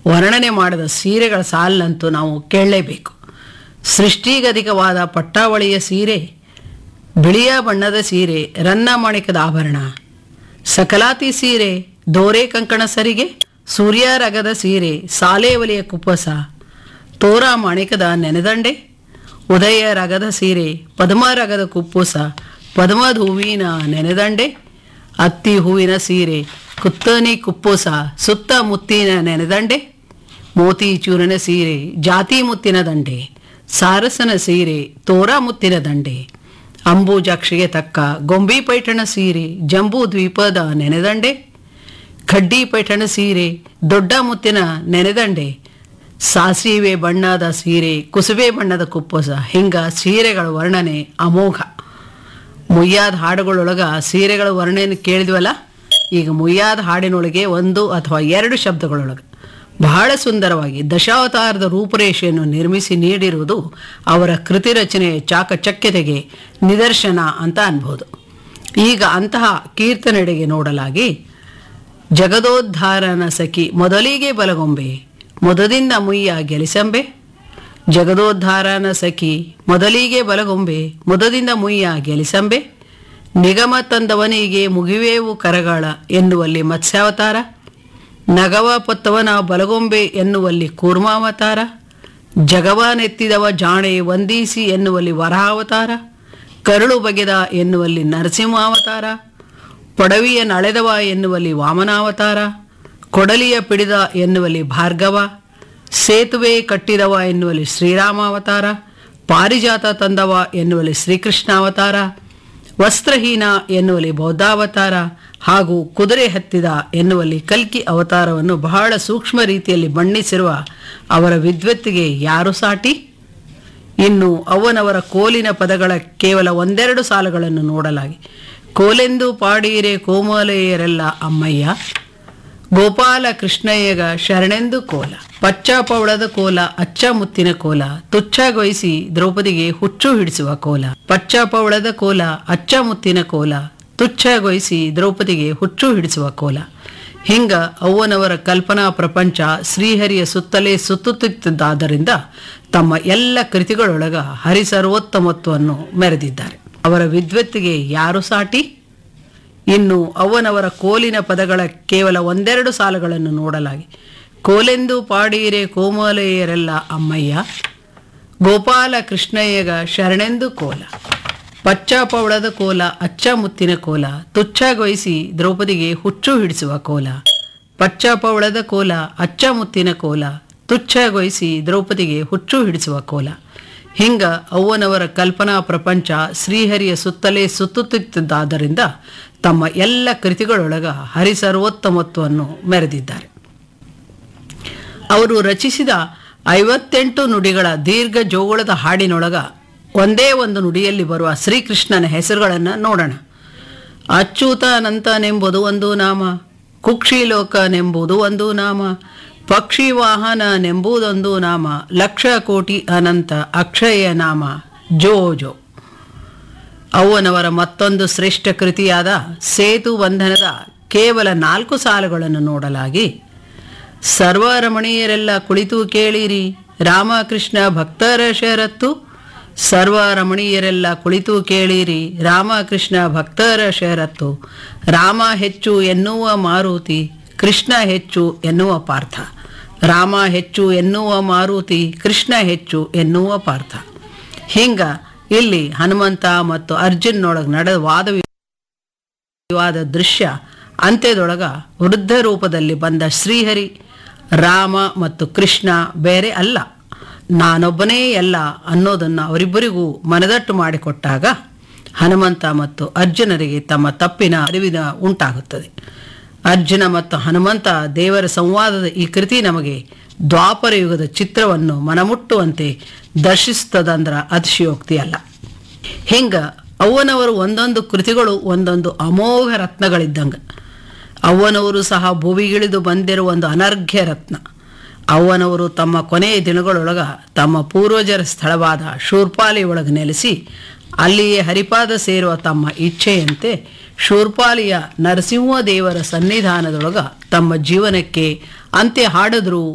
ವರ್ಣನೆ ಮಾಡಿದ ಸೀರೆಗಳ ಸಾಲನ್ನಂತೂ ನಾವು ಕೇಳಲೇಬೇಕು ಸೃಷ್ಟಿಗಧಿಕವಾದ ಪಟ್ಟಾವಳಿಯ ಸೀರೆ ಬಿಳಿಯ ಬಣ್ಣದ ಸೀರೆ ರನ್ನ ಮಾಣಿಕದ ಆಭರಣ ಸಕಲಾತಿ ಸೀರೆ ದೋರೆ ಕಂಕಣ ಸರಿಗೆ ಸೂರ್ಯ ರಗದ ಸೀರೆ ಸಾಲೇವಲಿಯ ಕುಪ್ಪಸ ತೋರ ಮಾಣಿಕದ ನೆನೆದಂಡೆ ಉದಯ ರಗದ ಸೀರೆ ಪದ್ಮ ರಗದ ಕುಪ್ಪುಸ ಪದ್ಮದ ಹೂವಿನ ನೆನೆದಂಡೆ ಅತ್ತಿ ಹೂವಿನ ಸೀರೆ ಕುತ್ತನಿ ಕುಪ್ಪುಸ ಸುತ್ತ ಮುತ್ತಿನ ನೆನೆದಂಡೆ ಮೋತಿ ಚೂರಿನ ಸೀರೆ ಜಾತಿ ಮುತ್ತಿನ ದಂಡೆ ಸಾರಸನ ಸೀರೆ ತೋರ ಮುತ್ತಿನ ದಂಡೆ ಅಂಬೂಜಾಕ್ಷಿಗೆ ತಕ್ಕ ಗೊಂಬಿ ಪೈಠಣ ಸೀರೆ ಜಂಬೂ ದ್ವೀಪದ ನೆನೆದಂಡೆ ಖಡ್ಡಿ ಪೈಠಣ ಸೀರೆ ದೊಡ್ಡ ಮುತ್ತಿನ ನೆನೆದಂಡೆ ಸಾಸಿವೆ ಬಣ್ಣದ ಸೀರೆ ಕುಸುಬೆ ಬಣ್ಣದ ಕುಪ್ಪಸ ಹಿಂಗ ಸೀರೆಗಳ ವರ್ಣನೆ ಅಮೋಘ ಮುಯ್ಯಾದ ಹಾಡುಗಳೊಳಗ ಸೀರೆಗಳ ವರ್ಣನೆ ಕೇಳಿದ್ವಲ್ಲ ಈಗ ಮುಯ್ಯಾದ ಹಾಡಿನೊಳಗೆ ಒಂದು ಅಥವಾ ಎರಡು ಶಬ್ದಗಳೊಳಗೆ ಬಹಳ ಸುಂದರವಾಗಿ ದಶಾವತಾರದ ರೂಪುರೇಷೆಯನ್ನು ನಿರ್ಮಿಸಿ ನೀಡಿರುವುದು ಅವರ ಕೃತಿ ರಚನೆಯ ಚಾಕಚಕ್ಯತೆಗೆ ನಿದರ್ಶನ ಅಂತ ಅನ್ಬೋದು ಈಗ ಅಂತಹ ಕೀರ್ತನೆಡೆಗೆ ನೋಡಲಾಗಿ ಜಗದೋದ್ಧಾರನ ಸಖಿ ಮೊದಲಿಗೆ ಬಲಗೊಂಬೆ ಮೊದದಿಂದ ಮುಯ್ಯ ಗೆಲಿಸಂಬೆ ಜಗದೋದ್ಧಾರನ ಸಖಿ ಮೊದಲಿಗೆ ಬಲಗೊಂಬೆ ಮುದದಿಂದ ಮುಯ್ಯ ಗೆಲಿಸಂಬೆ ನಿಗಮ ತಂದವನಿಗೆ ಮುಗಿವೇವು ಕರಗಾಳ ಎನ್ನುವಲ್ಲಿ ಮತ್ಸ್ಯಾವತಾರ ನಗವ ಪೊತ್ತವನ ಬಲಗೊಂಬೆ ಎನ್ನುವಲ್ಲಿ ಕೂರ್ಮಾವತಾರ ಜಗವ ನೆತ್ತಿದವ ಜಾಣೆ ವಂದಿಸಿ ಎನ್ನುವಲ್ಲಿ ವರಹಾವತಾರ ಕರುಳು ಬಗೆದ ಎನ್ನುವಲ್ಲಿ ನರಸಿಂಹಾವತಾರ ಪೊಡವಿಯ ನಳೆದವ ಎನ್ನುವಲ್ಲಿ ವಾಮನಾವತಾರ ಕೊಡಲಿಯ ಪಿಡಿದ ಎನ್ನುವಲ್ಲಿ ಭಾರ್ಗವ ಸೇತುವೆ ಕಟ್ಟಿದವ ಎನ್ನುವಲ್ಲಿ ಶ್ರೀರಾಮಾವತಾರ ಪಾರಿಜಾತ ತಂದವ ಎನ್ನುವಲ್ಲಿ ಶ್ರೀಕೃಷ್ಣಾವತಾರ ವಸ್ತ್ರಹೀನ ಎನ್ನುವಲ್ಲಿ ಬೌದ್ಧಾವತಾರ ಹಾಗೂ ಕುದುರೆ ಹತ್ತಿದ ಎನ್ನುವಲ್ಲಿ ಕಲ್ಕಿ ಅವತಾರವನ್ನು ಬಹಳ ಸೂಕ್ಷ್ಮ ರೀತಿಯಲ್ಲಿ ಬಣ್ಣಿಸಿರುವ ಅವರ ವಿದ್ವತ್ತಿಗೆ ಯಾರು ಸಾಟಿ ಇನ್ನು ಅವನವರ ಕೋಲಿನ ಪದಗಳ ಕೇವಲ ಒಂದೆರಡು ಸಾಲುಗಳನ್ನು ನೋಡಲಾಗಿ ಕೋಲೆಂದು ಪಾಡೀರೆ ಕೋಮಲೆಯರೆಲ್ಲ ಅಮ್ಮಯ್ಯ ಗೋಪಾಲ ಕೃಷ್ಣಯ್ಯಗ ಶರಣೆಂದು ಕೋಲ ಪಚ್ಚ ಪವಳದ ಕೋಲ ಅಚ್ಚ ಮುತ್ತಿನ ಕೋಲ ತುಚ್ಛಗೊಳಿಸಿ ದ್ರೌಪದಿಗೆ ಹುಚ್ಚು ಹಿಡಿಸುವ ಕೋಲ ಪಚ್ಚ ಪವಳದ ಕೋಲ ಅಚ್ಚ ಮುತ್ತಿನ ಕೋಲ ತುಚ್ಛಗೊಳಿಸಿ ದ್ರೌಪದಿಗೆ ಹುಚ್ಚು ಹಿಡಿಸುವ ಕೋಲ ಹಿಂಗ ಅವ್ವನವರ ಕಲ್ಪನಾ ಪ್ರಪಂಚ ಶ್ರೀಹರಿಯ ಸುತ್ತಲೇ ಸುತ್ತುತ್ತಿದ್ದಾದ್ದರಿಂದ ತಮ್ಮ ಎಲ್ಲ ಕೃತಿಗಳೊಳಗ ಹರಿಸರ್ವೋತ್ತಮತ್ವವನ್ನು ಮೆರೆದಿದ್ದಾರೆ ಅವರ ವಿದ್ವತ್ತಿಗೆ ಯಾರು ಸಾಟಿ ಇನ್ನು ಅವನವರ ಕೋಲಿನ ಪದಗಳ ಕೇವಲ ಒಂದೆರಡು ಸಾಲುಗಳನ್ನು ನೋಡಲಾಗಿ ಕೋಲೆಂದು ಪಾಡೀರೆ ಕೋಮಲೆಯರೆಲ್ಲ ಅಮ್ಮಯ್ಯ ಗೋಪಾಲ ಕೃಷ್ಣಯ್ಯಗ ಶರಣೆಂದು ಕೋಲ ಪಚ್ಚ ಪವಳದ ಕೋಲ ಅಚ್ಚ ಮುತ್ತಿನ ಕೋಲ ತುಚ್ಛಗೊಳಿಸಿ ದ್ರೌಪದಿಗೆ ಹುಚ್ಚು ಹಿಡಿಸುವ ಕೋಲ ಪಚ್ಚ ಪವಳದ ಕೋಲ ಅಚ್ಚ ಮುತ್ತಿನ ಕೋಲ ತುಚ್ಛಗೊಳಿಸಿ ದ್ರೌಪದಿಗೆ ಹುಚ್ಚು ಹಿಡಿಸುವ ಕೋಲ ಹಿಂಗ ಅವ್ವನವರ ಕಲ್ಪನಾ ಪ್ರಪಂಚ ಶ್ರೀಹರಿಯ ಸುತ್ತಲೇ ಸುತ್ತುತ್ತಿದ್ದಾದ್ದರಿಂದ ತಮ್ಮ ಎಲ್ಲ ಕೃತಿಗಳೊಳಗ ಹರಿಸರ್ವೋತ್ತಮತ್ವವನ್ನು ಮೆರೆದಿದ್ದಾರೆ ಅವರು ರಚಿಸಿದ ಐವತ್ತೆಂಟು ನುಡಿಗಳ ದೀರ್ಘ ಜೋಗುಳದ ಹಾಡಿನೊಳಗ ಒಂದೇ ಒಂದು ನುಡಿಯಲ್ಲಿ ಬರುವ ಶ್ರೀಕೃಷ್ಣನ ಹೆಸರುಗಳನ್ನು ನೋಡೋಣ ಅಚ್ಯುತಾನಂತನೆಂಬುದು ಒಂದು ನಾಮ ಕುಕ್ಷಿಲೋಕನೆಂಬುದು ಒಂದು ನಾಮ ಪಕ್ಷಿ ವಾಹನನೆಂಬುದೊಂದು ನಾಮ ಲಕ್ಷ ಕೋಟಿ ಅನಂತ ಅಕ್ಷಯ ನಾಮ ಜೋ ಜೋ ಅವ್ವನವರ ಮತ್ತೊಂದು ಶ್ರೇಷ್ಠ ಕೃತಿಯಾದ ಸೇತು ಬಂಧನದ ಕೇವಲ ನಾಲ್ಕು ಸಾಲುಗಳನ್ನು ನೋಡಲಾಗಿ ಸರ್ವರಮಣೀಯರೆಲ್ಲ ಕುಳಿತು ಕೇಳಿರಿ ರಾಮಕೃಷ್ಣ ಭಕ್ತರ ಷರತ್ತು ಸರ್ವರಮಣೀಯರೆಲ್ಲ ಕುಳಿತು ಕೇಳಿರಿ ರಾಮಕೃಷ್ಣ ಭಕ್ತರ ಷರತ್ತು ರಾಮ ಹೆಚ್ಚು ಎನ್ನುವ ಮಾರುತಿ ಕೃಷ್ಣ ಹೆಚ್ಚು ಎನ್ನುವ ಪಾರ್ಥ ರಾಮ ಹೆಚ್ಚು ಎನ್ನುವ ಮಾರುತಿ ಕೃಷ್ಣ ಹೆಚ್ಚು ಎನ್ನುವ ಪಾರ್ಥ ಹಿಂಗ ಇಲ್ಲಿ ಹನುಮಂತ ಮತ್ತು ಅರ್ಜುನ್ನೊಳಗೆ ನಡೆದ ವಾದ ವಿವಾದ ದೃಶ್ಯ ಅಂತ್ಯದೊಳಗ ವೃದ್ಧ ರೂಪದಲ್ಲಿ ಬಂದ ಶ್ರೀಹರಿ ರಾಮ ಮತ್ತು ಕೃಷ್ಣ ಬೇರೆ ಅಲ್ಲ ನಾನೊಬ್ಬನೇ ಎಲ್ಲ ಅನ್ನೋದನ್ನು ಅವರಿಬ್ಬರಿಗೂ ಮನದಟ್ಟು ಮಾಡಿಕೊಟ್ಟಾಗ ಹನುಮಂತ ಮತ್ತು ಅರ್ಜುನರಿಗೆ ತಮ್ಮ ತಪ್ಪಿನ ಅರಿವಿನ ಉಂಟಾಗುತ್ತದೆ ಅರ್ಜುನ ಮತ್ತು ಹನುಮಂತ ದೇವರ ಸಂವಾದದ ಈ ಕೃತಿ ನಮಗೆ ದ್ವಾಪರ ಯುಗದ ಚಿತ್ರವನ್ನು ಮನಮುಟ್ಟುವಂತೆ ದರ್ಶಿಸುತ್ತದಂದ್ರ ಅತಿಶಯೋಕ್ತಿ ಅಲ್ಲ ಹಿಂಗ ಅವ್ವನವರು ಒಂದೊಂದು ಕೃತಿಗಳು ಒಂದೊಂದು ಅಮೋಘ ರತ್ನಗಳಿದ್ದಂಗೆ ಅವ್ವನವರು ಸಹ ಭುವಿಗಿಳಿದು ಬಂದಿರುವ ಒಂದು ಅನರ್ಘ್ಯ ರತ್ನ ಅವ್ವನವರು ತಮ್ಮ ಕೊನೆಯ ದಿನಗಳೊಳಗ ತಮ್ಮ ಪೂರ್ವಜರ ಸ್ಥಳವಾದ ಶೂರ್ಪಾಲಿ ಒಳಗೆ ನೆಲೆಸಿ ಅಲ್ಲಿಯೇ ಹರಿಪಾದ ಸೇರುವ ತಮ್ಮ ಇಚ್ಛೆಯಂತೆ ಶೂರ್ಪಾಲಿಯ ನರಸಿಂಹ ದೇವರ ಸನ್ನಿಧಾನದೊಳಗ ತಮ್ಮ ಜೀವನಕ್ಕೆ ಅಂತ್ಯ ಹಾಡಿದ್ರು